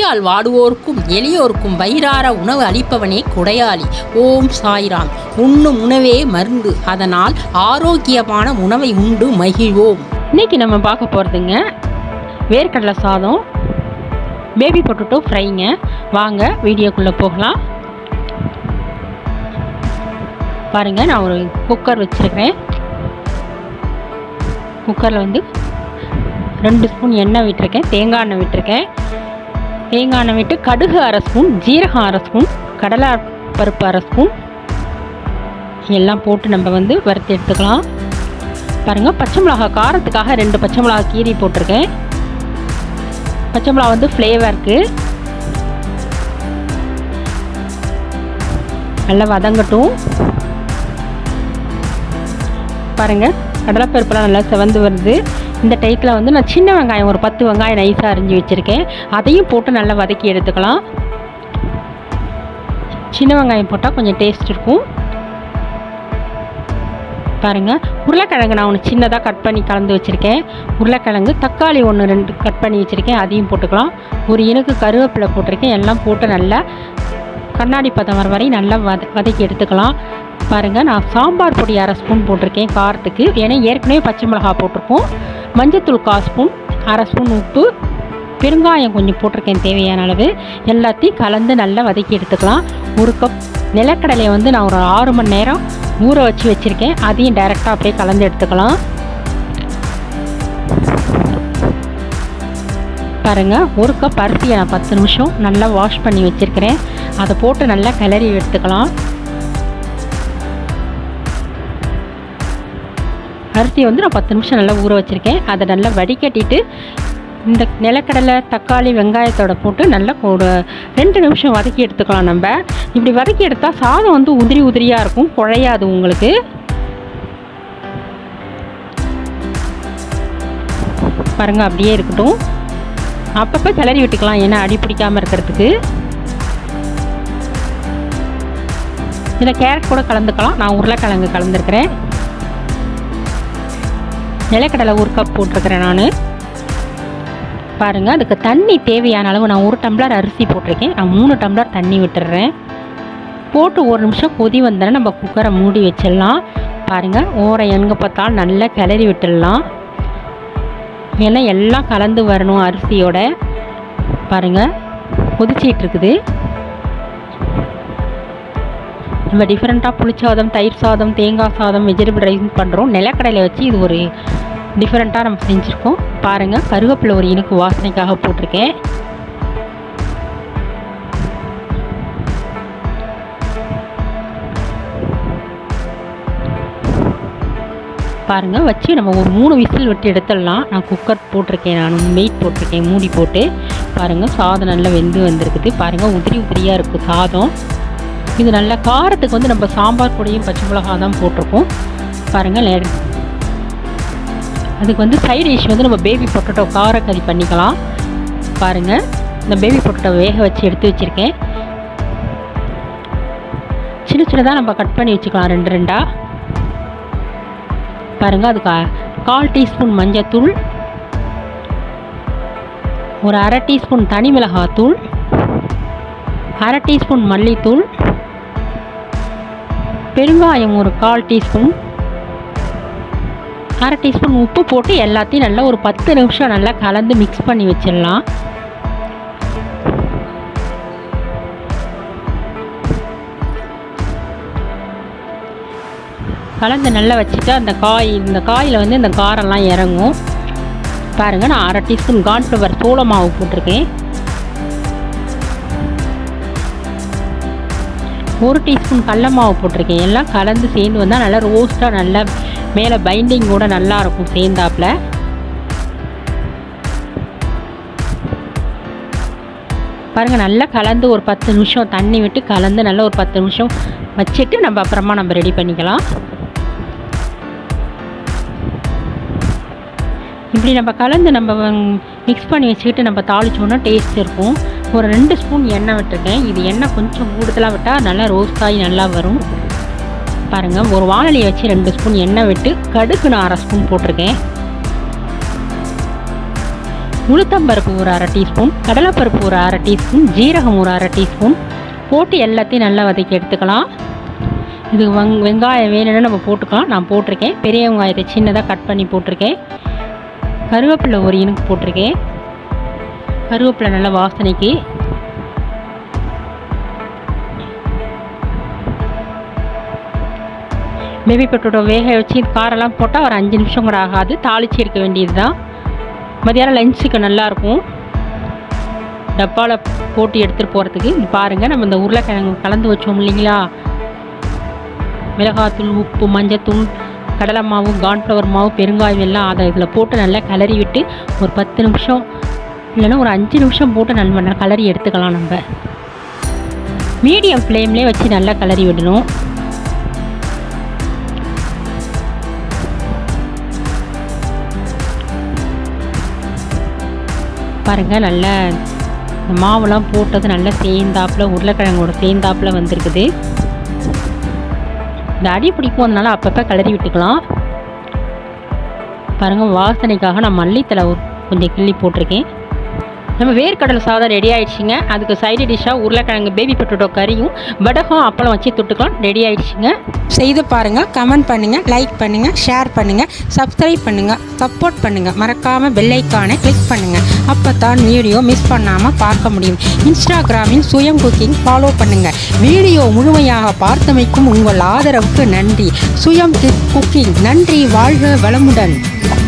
பசியால் வாடுவோர்க்கும் எளியோர்க்கும் வயிறார உணவு அளிப்பவனே கொடையாளி ஓம் சாய்ராம் உண்ணும் உணவே மருந்து அதனால் ஆரோக்கியமான உணவை உண்டு மகிழ்வோம் இன்னைக்கு நம்ம பார்க்க போகிறதுங்க வேர்க்கடலை சாதம் பேபி பொட்டேட்டோ ஃப்ரைங்க வாங்க வீடியோக்குள்ளே போகலாம் பாருங்க நான் ஒரு குக்கர் வச்சுருக்கிறேன் குக்கரில் வந்து ரெண்டு ஸ்பூன் எண்ணெய் விட்டுருக்கேன் தேங்காய் எண்ணெய் விட்டுருக்கேன் தேங்காய் எண்ணெய் விட்டு கடுகு அரை ஸ்பூன் ஜீரகம் அரை ஸ்பூன் கடலை பருப்பு அரை ஸ்பூன் எல்லாம் போட்டு நம்ம வந்து வறுத்து எடுத்துக்கலாம் பாருங்கள் பச்சை மிளகா காரத்துக்காக ரெண்டு பச்சை மிளகா கீரி போட்டிருக்கேன் பச்சை மிளகா வந்து ஃப்ளேவருக்கு நல்லா வதங்கட்டும் பாருங்கள் கடலைப்பருப்புலாம் நல்லா செவந்து வருது இந்த டயத்தில் வந்து நான் சின்ன வெங்காயம் ஒரு பத்து வெங்காயம் நைஸாக அரிஞ்சு வச்சுருக்கேன் அதையும் போட்டு நல்லா வதக்கி எடுத்துக்கலாம் சின்ன வெங்காயம் போட்டால் கொஞ்சம் டேஸ்ட் இருக்கும் பாருங்கள் உருளைக்கிழங்கு நான் ஒன்று சின்னதாக கட் பண்ணி கலந்து வச்சுருக்கேன் உருளைக்கிழங்கு தக்காளி ஒன்று ரெண்டு கட் பண்ணி வச்சுருக்கேன் அதையும் போட்டுக்கலாம் ஒரு இனுக்கு கருவேப்பிலை போட்டிருக்கேன் எல்லாம் போட்டு நல்லா கண்ணாடி பதம் வர வரை நல்லா வத வதக்கி எடுத்துக்கலாம் பாருங்கள் நான் சாம்பார் பொடி அரை ஸ்பூன் போட்டிருக்கேன் காரத்துக்கு ஏன்னா ஏற்கனவே பச்சை மிளகா போட்டிருக்கோம் மஞ்சத்தூள் கால் ஸ்பூன் அரை ஸ்பூன் உப்பு பெருங்காயம் கொஞ்சம் போட்டிருக்கேன் தேவையான அளவு எல்லாத்தையும் கலந்து நல்லா வதக்கி எடுத்துக்கலாம் ஒரு கப் நிலக்கடலையை வந்து நான் ஒரு ஆறு மணி நேரம் ஊற வச்சு வச்சுருக்கேன் அதையும் டைரெக்டாக அப்படியே கலந்து எடுத்துக்கலாம் பாருங்கள் ஒரு கப் அரிசியை நான் பத்து நிமிஷம் நல்லா வாஷ் பண்ணி வச்சுருக்கிறேன் அதை போட்டு நல்லா கிளறி எடுத்துக்கலாம் அரிசியை வந்து நான் பத்து நிமிஷம் நல்லா ஊற வச்சுருக்கேன் அதை நல்லா வடிகட்டிட்டு இந்த நிலக்கடலை தக்காளி வெங்காயத்தோட போட்டு நல்லா ஒரு ரெண்டு நிமிஷம் வதக்கி எடுத்துக்கலாம் நம்ம இப்படி வதக்கி எடுத்தால் சாதம் வந்து உதிரி உதிரியாக இருக்கும் குழையாது உங்களுக்கு பாருங்கள் அப்படியே இருக்கட்டும் அப்பப்போ கிளறி விட்டுக்கலாம் ஏன்னா அடி பிடிக்காமல் இருக்கிறதுக்கு இதில் கேரட் கூட கலந்துக்கலாம் நான் உருளைக்கிழங்கு கலந்துருக்கிறேன் நிலக்கடலை ஒரு கப் போட்டிருக்கிறேன் நான் பாருங்கள் அதுக்கு தண்ணி தேவையான அளவு நான் ஒரு டம்ளர் அரிசி போட்டிருக்கேன் நான் மூணு டம்ளர் தண்ணி விட்டுடுறேன் போட்டு ஒரு நிமிஷம் கொதி வந்தோடனே நம்ம குக்கரை மூடி வச்சிடலாம் பாருங்கள் ஓரை எங்கே பார்த்தாலும் நல்லா கிளறி விட்டுடலாம் ஏன்னா எல்லாம் கலந்து வரணும் அரிசியோட பாருங்கள் கொதிச்சிட்டு இருக்குது நம்ம டிஃப்ரெண்ட்டாக புளிச்சாதம் தயிர் சாதம் தேங்காய் சாதம் வெஜிடபிள் ரைஸ் பண்ணுறோம் நிலக்கடலை வச்சு இது ஒரு டிஃப்ரெண்ட்டாக நம்ம செஞ்சுருக்கோம் பாருங்கள் கருவேப்பிலை ஒரு இனுக்கு வாசனைக்காக போட்டிருக்கேன் பாருங்கள் வச்சு நம்ம ஒரு மூணு விசில் விட்டு எடுத்துடலாம் நான் குக்கர் போட்டிருக்கேன் நான் வெயிட் போட்டிருக்கேன் மூடி போட்டு பாருங்கள் சாதம் நல்லா வெந்து வந்திருக்குது பாருங்கள் உதிரி உதிரியாக இருக்குது சாதம் இது நல்ல காரத்துக்கு வந்து நம்ம சாம்பார் பொடியும் பச்சை மிளகா தான் போட்டிருக்கோம் பாருங்கள் அதுக்கு வந்து சைட் டிஷ் வந்து நம்ம பேபி பொட்டேட்டோ காரக்கறி பண்ணிக்கலாம் பாருங்கள் இந்த பேபி பொட்டேட்டோ வேக வச்சு எடுத்து வச்சுருக்கேன் சின்ன சின்னதாக நம்ம கட் பண்ணி வச்சுக்கலாம் ரெண்டு ரெண்டாக பாருங்கள் அதுக்கு கால் டீஸ்பூன் மஞ்சத்தூள் ஒரு அரை டீஸ்பூன் தனி மிளகாத்தூள் அரை டீஸ்பூன் மல்லித்தூள் பெருங்காயம் ஒரு கால் டீஸ்பூன் அரை டீஸ்பூன் உப்பு போட்டு எல்லாத்தையும் நல்லா ஒரு பத்து நிமிஷம் நல்லா கலந்து மிக்ஸ் பண்ணி வச்சிடலாம் கலந்து நல்லா வச்சுட்டு அந்த காய் இந்த காயில் வந்து இந்த காரெல்லாம் இறங்கும் பாருங்கள் நான் அரை டீஸ்பூன் கார்ன்ஃப்ளவர் சோள மாவு போட்டிருக்கேன் ஒரு டீஸ்பூன் கடல மாவு போட்டிருக்கேன் எல்லாம் கலந்து சேர்ந்து வந்தால் நல்லா ரோஸ்ட்டாக நல்லா மேலே பைண்டிங்கோட நல்லா இருக்கும் சேர்ந்தாப்புல பாருங்கள் நல்லா கலந்து ஒரு பத்து நிமிஷம் தண்ணி விட்டு கலந்து நல்லா ஒரு பத்து நிமிஷம் வச்சுட்டு நம்ம அப்புறமா நம்ம ரெடி பண்ணிக்கலாம் இப்படி நம்ம கலந்து நம்ம மிக்ஸ் பண்ணி வச்சுக்கிட்டு நம்ம தாளிச்சோன்னா டேஸ்ட் இருக்கும் ஒரு ரெண்டு ஸ்பூன் எண்ணெய் விட்டுருக்கேன் இது எண்ணெய் கொஞ்சம் கூடுதலாக விட்டால் நல்லா ரோஸ்ட் ஆகி நல்லா வரும் பாருங்கள் ஒரு வானொலியை வச்சு ரெண்டு ஸ்பூன் எண்ணெய் விட்டு கடுகு நான் அரை ஸ்பூன் போட்டிருக்கேன் உளுத்தம்பருப்பு ஒரு அரை டீஸ்பூன் கடலைப்பருப்பு ஒரு அரை டீஸ்பூன் ஜீரகம் ஒரு அரை டீஸ்பூன் போட்டு எல்லாத்தையும் நல்லா வதக்கி எடுத்துக்கலாம் இது வங் வெங்காயம் வேணும்னு நம்ம போட்டுக்கலாம் நான் போட்டிருக்கேன் பெரிய வெங்காயத்தை சின்னதாக கட் பண்ணி போட்டிருக்கேன் கருவேப்பிலை ஒரு இனுக்கு போட்டிருக்கேன் கருவேப்பிலை நல்லா வாசனைக்கு பேபி பொட்டோட்டோ வேக வச்சு காரெல்லாம் போட்டால் ஒரு அஞ்சு நிமிஷம் கூட ஆகாது தாளித்து எடுக்க வேண்டியது தான் மதியானம் லஞ்சுக்கு நல்லாயிருக்கும் டப்பாவில் போட்டு எடுத்துகிட்டு போகிறதுக்கு இது பாருங்கள் நம்ம இந்த உருளைக்கிழங்கு கலந்து வச்சோம் இல்லைங்களா மிளகாத்தூள் உப்பு மஞ்சத்தூள் கடலை மாவு கார்ன்ஃப்ளவர் மாவு பெருங்காயம் எல்லாம் அதை இதில் போட்டு நல்லா கிளறி விட்டு ஒரு பத்து நிமிஷம் இல்லைன்னா ஒரு அஞ்சு நிமிஷம் போட்டு நல்லா கலரி எடுத்துக்கலாம் நம்ம மீடியம் ஃப்ளேம்லேயே வச்சு நல்லா கிளறி விடணும் பாருங்கள் நல்ல இந்த மாவுலாம் போட்டது நல்லா சேர்ந்தாப்பில் உருளைக்கிழங்கோட சேர்ந்தாப்பில் வந்திருக்குது இந்த அடி பிடிக்கும் அதனால அப்பப்போ கிளறி விட்டுக்கலாம் பாருங்கள் வாசனைக்காக நான் மல்லித்தலை ஒரு கொஞ்சம் கிள்ளி போட்டிருக்கேன் நம்ம வேர்க்கடலை சாதம் ரெடி ஆயிடுச்சுங்க அதுக்கு சைடு டிஷ்ஷாக உருளைக்கிழங்கு பேபி பொட்டோட்டோ கறியும் வடகம் அப்பளம் வச்சு தொட்டுக்கலாம் ரெடி ஆயிடுச்சுங்க செய்து பாருங்கள் கமெண்ட் பண்ணுங்கள் லைக் பண்ணுங்கள் ஷேர் பண்ணுங்கள் சப்ஸ்கிரைப் பண்ணுங்கள் சப்போர்ட் பண்ணுங்கள் மறக்காமல் பெல்லைக்கானை கிளிக் பண்ணுங்கள் அப்போ தான் வீடியோ மிஸ் பண்ணாமல் பார்க்க முடியும் இன்ஸ்டாகிராமில் சுயம் குக்கிங் ஃபாலோ பண்ணுங்கள் வீடியோ முழுமையாக பார்த்தமைக்கும் உங்கள் ஆதரவுக்கு நன்றி சுயம் குக்கிங் நன்றி வாழ்க வளமுடன்